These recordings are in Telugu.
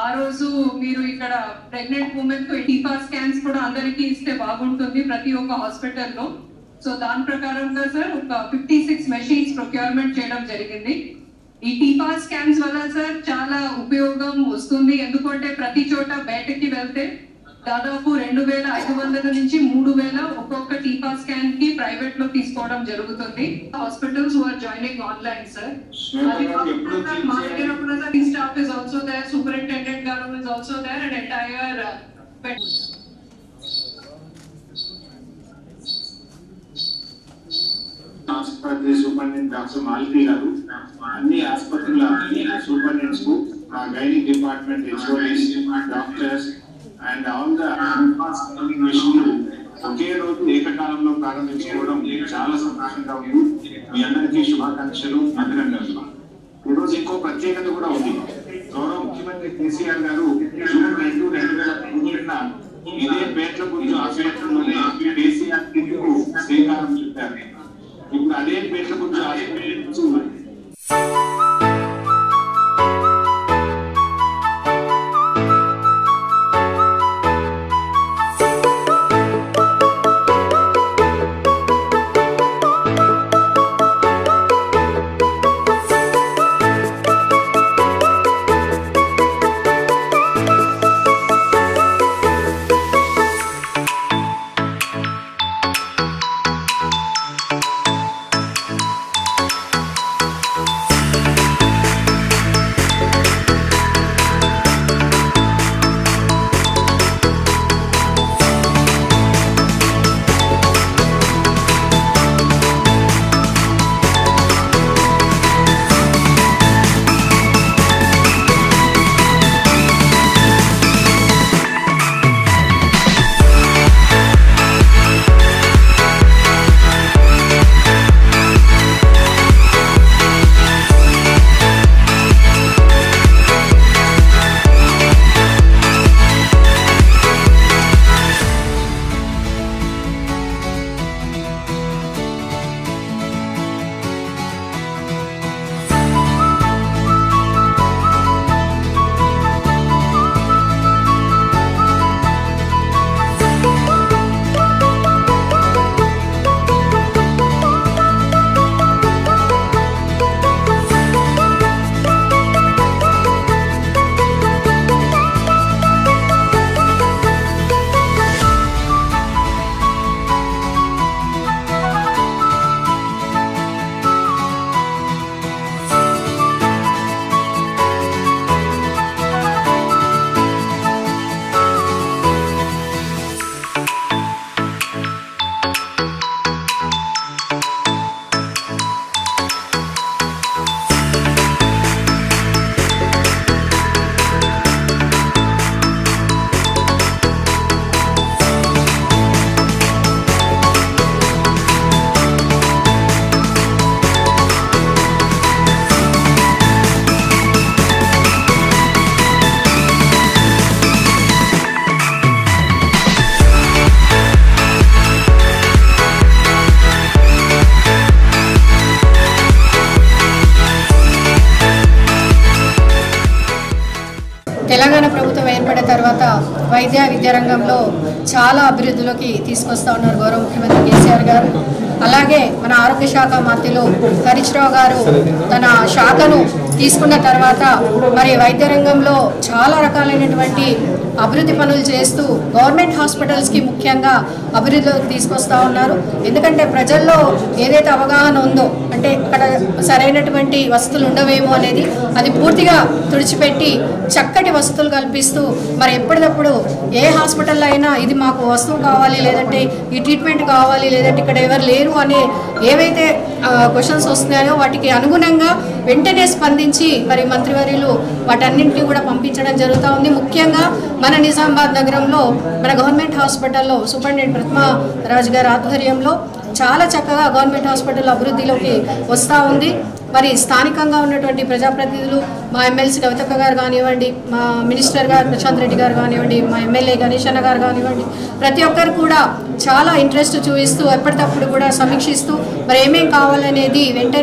ఆ రోజు మీరు ఇక్కడ ప్రెగ్నెంట్ ఉమెన్ కు టీపా స్కాన్స్ కూడా అందరికీ ఇస్తే బాగుంటుంది ప్రతి ఒక్క హాస్పిటల్లో సో దాని ప్రకారంగా సార్ ఒక ఫిఫ్టీ సిక్స్ మెషిన్స్ ప్రొక్యూర్మెంట్ చేయడం జరిగింది ఈ టీపా స్కాన్స్ వల్ల సార్ చాలా ఉపయోగం వస్తుంది ఎందుకంటే ప్రతి చోట బయటకి వెళ్తే దాదాపు రెండు వేల ఐదు వందల నుంచి మూడు వేల ఒక్కొక్క టీపా స్కాన్ కి ప్రైవేట్ లో తీసుకోవడం జరుగుతుంది hospitals are joining online sir అది కాకుండా మా దగ్గర కూడా sir staff is also there superintendent గారు is also there and entire ఆసుపత్రి సూపరింటెండెంట్ డాక్టర్ మాలతి గారు అన్ని ఆసుపత్రుల సూపరింటెండెంట్స్ కు మా gynaec department HODs doctors and all the మిషన్లు ఒకే రోజు ఏకకాలంలో ప్రారంభించుకోవడం చాలా సంతోషంగా ఉంది మీ అందరికీ శుభాకాంక్షలు అభినందనలు ఈరోజు ఇంకో ప్రత్యేకత కూడా ఉంది గౌరవ ముఖ్యమంత్రి కేసీఆర్ గారు జూన్ రెండు రెండు వేల పదిహేడున ఇదే పేట్ల గురించి ఆసుపత్రిలోనే కేసీఆర్ కిందకు శ్రీకారం చుట్టారు ఇప్పుడు అదే పేట్ల గురించి ఆసుపత్రి తెలంగాణ ప్రభుత్వం ఏర్పడిన తర్వాత వైద్య విద్యా రంగంలో చాలా అభివృద్ధిలోకి తీసుకొస్తా ఉన్నారు గౌరవ ముఖ్యమంత్రి కేసీఆర్ గారు అలాగే మన ఆరోగ్య శాఖ మంత్రులు హరీష్ రావు గారు తన శాఖను తీసుకున్న తర్వాత మరి వైద్య రంగంలో చాలా రకాలైనటువంటి అభివృద్ధి పనులు చేస్తూ గవర్నమెంట్ హాస్పిటల్స్కి ముఖ్యంగా అభివృద్ధిలోకి తీసుకొస్తా ఉన్నారు ఎందుకంటే ప్రజల్లో ఏదైతే అవగాహన ఉందో అంటే ఇక్కడ సరైనటువంటి వసతులు ఉండవేమో అనేది అది పూర్తిగా తుడిచిపెట్టి చక్కటి వసతులు కల్పిస్తూ మరి ఎప్పటికప్పుడు ఏ హాస్పిటల్లో అయినా ఇది మాకు వస్తువు కావాలి లేదంటే ఈ ట్రీట్మెంట్ కావాలి లేదంటే ఇక్కడ ఎవరు లేరు అనే ఏవైతే క్వశ్చన్స్ వస్తున్నాయో వాటికి అనుగుణంగా వెంటనే స్పందించి మరి మంత్రివర్యులు వాటన్నింటినీ కూడా పంపించడం జరుగుతూ ఉంది ముఖ్యంగా మన నిజామాబాద్ నగరంలో మన గవర్నమెంట్ హాస్పిటల్లో సూపరింటెండెంట్ ప్రతిమా రాజు గారి ఆధ్వర్యంలో చాలా చక్కగా గవర్నమెంట్ హాస్పిటల్ అభివృద్ధిలోకి వస్తూ ఉంది మరి స్థానికంగా ఉన్నటువంటి ప్రజాప్రతినిధులు మా ఎమ్మెల్సీ కవితక్క గారు కానివ్వండి మా మినిస్టర్ గారు ప్రశాంత్ రెడ్డి గారు కానివ్వండి మా ఎమ్మెల్యే గణేష్ అన్న గారు కానివ్వండి ప్రతి ఒక్కరు కూడా చాలా ఇంట్రెస్ట్ చూపిస్తూ ఎప్పటికప్పుడు కూడా సమీక్షిస్తూ మరి ఏమేం కావాలనేది వెంటనే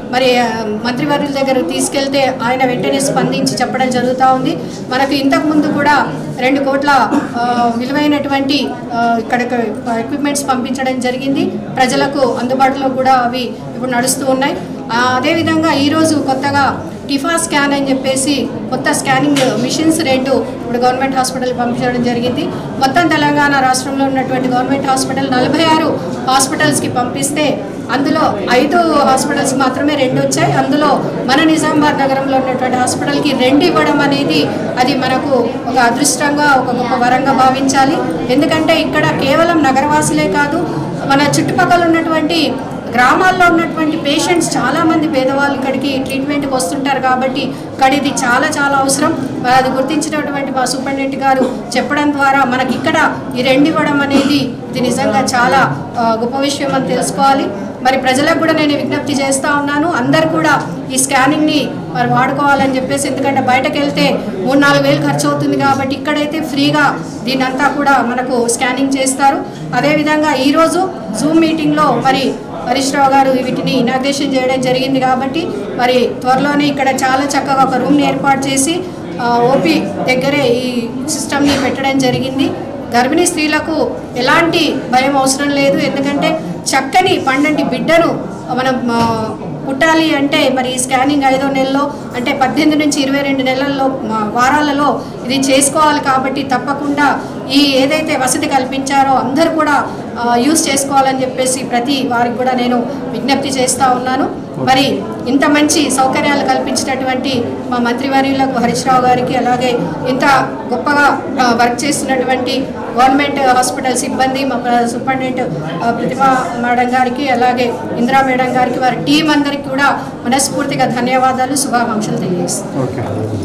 మరి ఆ, మంత్రివర్యుల దగ్గర తీసుకెళ్తే ఆయన వెంటనే స్పందించి చెప్పడం జరుగుతూ ఉంది మనకు ఇంతకుముందు కూడా రెండు కోట్ల ఆ, విలువైనటువంటి ఆ, ఇక్కడికి ఎక్విప్మెంట్స్ పంపించడం జరిగింది ప్రజలకు అందుబాటులో కూడా అవి ఇప్పుడు నడుస్తూ ఉన్నాయి ఆ, అదేవిధంగా ఈరోజు కొత్తగా టిఫా స్కాన్ అని చెప్పేసి కొత్త స్కానింగ్ మిషన్స్ రెండు ఇప్పుడు గవర్నమెంట్ హాస్పిటల్ పంపించడం జరిగింది మొత్తం తెలంగాణ రాష్ట్రంలో ఉన్నటువంటి గవర్నమెంట్ హాస్పిటల్ నలభై ఆరు హాస్పిటల్స్కి పంపిస్తే అందులో ఐదు హాస్పిటల్స్ మాత్రమే రెండు వచ్చాయి అందులో మన నిజామాబాద్ నగరంలో ఉన్నటువంటి హాస్పిటల్కి రెండు ఇవ్వడం అనేది అది మనకు ఒక అదృష్టంగా ఒక గొప్ప వరంగా భావించాలి ఎందుకంటే ఇక్కడ కేవలం నగరవాసులే కాదు మన చుట్టుపక్కల ఉన్నటువంటి గ్రామాల్లో ఉన్నటువంటి పేషెంట్స్ చాలామంది పేదవాళ్ళు ఇక్కడికి ట్రీట్మెంట్కి వస్తుంటారు కాబట్టి ఇక్కడ ఇది చాలా చాలా అవసరం మరి అది గుర్తించినటువంటి మా సూపరింటెండెంట్ గారు చెప్పడం ద్వారా మనకి ఇక్కడ ఈ రెండు ఇవ్వడం అనేది ఇది నిజంగా చాలా ఆ, గొప్ప విషయం అని తెలుసుకోవాలి మరి ప్రజలకు కూడా నేను విజ్ఞప్తి చేస్తూ ఉన్నాను అందరు కూడా ఈ స్కానింగ్ని మరి వాడుకోవాలని చెప్పేసి ఎందుకంటే బయటకు వెళ్తే మూడు నాలుగు వేలు ఖర్చు అవుతుంది కాబట్టి ఇక్కడైతే ఫ్రీగా దీనంతా కూడా మనకు స్కానింగ్ చేస్తారు అదేవిధంగా ఈరోజు జూమ్ మీటింగ్లో మరి హరీష్ రావు గారు వీటిని ఇనాగ్రేషన్ చేయడం జరిగింది కాబట్టి మరి త్వరలోనే ఇక్కడ చాలా చక్కగా ఒక రూమ్ని ఏర్పాటు చేసి ఓపీ దగ్గరే ఈ సిస్టమ్ని పెట్టడం జరిగింది గర్భిణీ స్త్రీలకు ఎలాంటి భయం అవసరం లేదు ఎందుకంటే చక్కని పండంటి బిడ్డను మనం ఆ, పుట్టాలి అంటే మరి ఈ స్కానింగ్ ఐదో నెలలో అంటే పద్దెనిమిది నుంచి ఇరవై రెండు నెలల్లో ఆ, వారాలలో ఇది చేసుకోవాలి కాబట్టి తప్పకుండా ఈ ఏదైతే వసతి కల్పించారో అందరూ కూడా ఆ, యూజ్ చేసుకోవాలని చెప్పేసి ప్రతి వారికి కూడా నేను విజ్ఞప్తి చేస్తూ ఉన్నాను మరి ఇంత మంచి సౌకర్యాలు కల్పించినటువంటి మా మంత్రివర్యులకు హరీష్ రావు గారికి అలాగే ఇంత గొప్పగా ఆ, వర్క్ చేస్తున్నటువంటి గవర్నమెంట్ హాస్పిటల్ సిబ్బంది మా ప్ర- సూపరింటెండెంట్ ఆ, ప్రతిభ మేడం గారికి అలాగే ఇందిరా మేడం గారికి వారి టీం అందరికీ కూడా మనస్ఫూర్తిగా ధన్యవాదాలు శుభాకాంక్షలు తెలియజేస్తాను ఓకే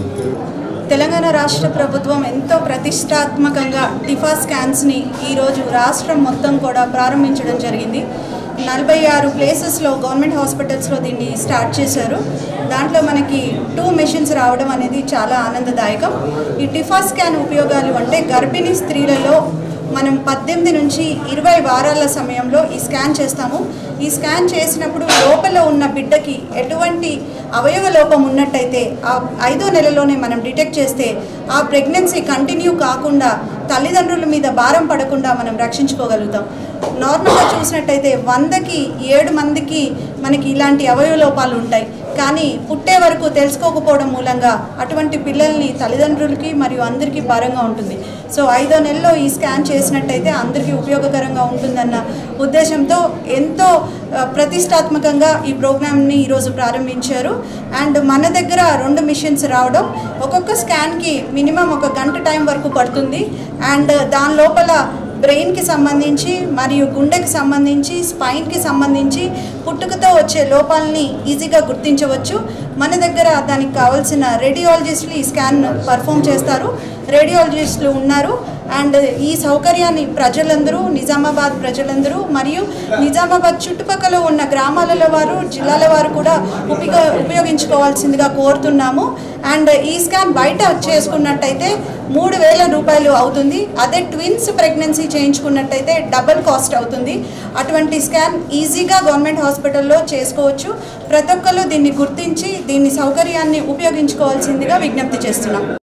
తెలంగాణ రాష్ట్ర ప్రభుత్వం ఎంతో ప్రతిష్టాత్మకంగా టిఫా స్కాన్స్ని ఈరోజు రాష్ట్రం మొత్తం కూడా ప్రారంభించడం జరిగింది నలభై ఆరు ప్లేసెస్లో గవర్నమెంట్ హాస్పిటల్స్లో దీన్ని స్టార్ట్ చేశారు దాంట్లో మనకి టూ మెషిన్స్ రావడం అనేది చాలా ఆనందదాయకం ఈ టిఫా స్కాన్ ఉపయోగాలు అంటే గర్భిణీ స్త్రీలలో మనం పద్దెనిమిది నుంచి ఇరవై వారాల సమయంలో ఈ స్కాన్ చేస్తాము ఈ స్కాన్ చేసినప్పుడు లోపల ఉన్న బిడ్డకి ఎటువంటి అవయవ లోపం ఉన్నట్టయితే ఆ ఐదో నెలలోనే మనం డిటెక్ట్ చేస్తే ఆ ప్రెగ్నెన్సీ కంటిన్యూ కాకుండా తల్లిదండ్రుల మీద భారం పడకుండా మనం రక్షించుకోగలుగుతాం నార్మల్గా చూసినట్టయితే వందకి ఏడు మందికి మనకి ఇలాంటి అవయవ లోపాలు ఉంటాయి కానీ పుట్టే వరకు తెలుసుకోకపోవడం మూలంగా అటువంటి పిల్లల్ని తల్లిదండ్రులకి మరియు అందరికీ భారంగా ఉంటుంది సో ఐదో నెలలో ఈ స్కాన్ చేసినట్టయితే అందరికీ ఉపయోగకరంగా ఉంటుందన్న ఉద్దేశంతో ఎంతో ఆ, ప్రతిష్టాత్మకంగా ఈ ప్రోగ్రామ్ని ఈరోజు ప్రారంభించారు అండ్ మన దగ్గర రెండు మిషన్స్ రావడం ఒక్కొక్క స్కాన్కి మినిమం ఒక గంట టైం వరకు పడుతుంది అండ్ దాని లోపల బ్రెయిన్కి సంబంధించి మరియు గుండెకి సంబంధించి స్పైన్కి సంబంధించి పుట్టుకతో వచ్చే లోపాలని ఈజీగా గుర్తించవచ్చు మన దగ్గర దానికి కావాల్సిన రేడియాలజిస్టులు ఈ స్కాన్ పర్ఫామ్ చేస్తారు రేడియాలజిస్టులు ఉన్నారు అండ్ ఈ సౌకర్యాన్ని ప్రజలందరూ నిజామాబాద్ ప్రజలందరూ మరియు నిజామాబాద్ చుట్టుపక్కల ఉన్న గ్రామాలలో వారు జిల్లాల వారు కూడా ఉపయోగ ఉపయోగించుకోవాల్సిందిగా కోరుతున్నాము అండ్ ఈ స్కాన్ బయట చేసుకున్నట్టయితే మూడు వేల రూపాయలు అవుతుంది అదే ట్విన్స్ ప్రెగ్నెన్సీ చేయించుకున్నట్టయితే డబల్ కాస్ట్ అవుతుంది అటువంటి స్కాన్ ఈజీగా గవర్నమెంట్ హాస్పిటల్లో చేసుకోవచ్చు ప్రతి ఒక్కరు దీన్ని గుర్తించి దీన్ని సౌకర్యాన్ని ఉపయోగించుకోవాల్సిందిగా విజ్ఞప్తి చేస్తున్నాం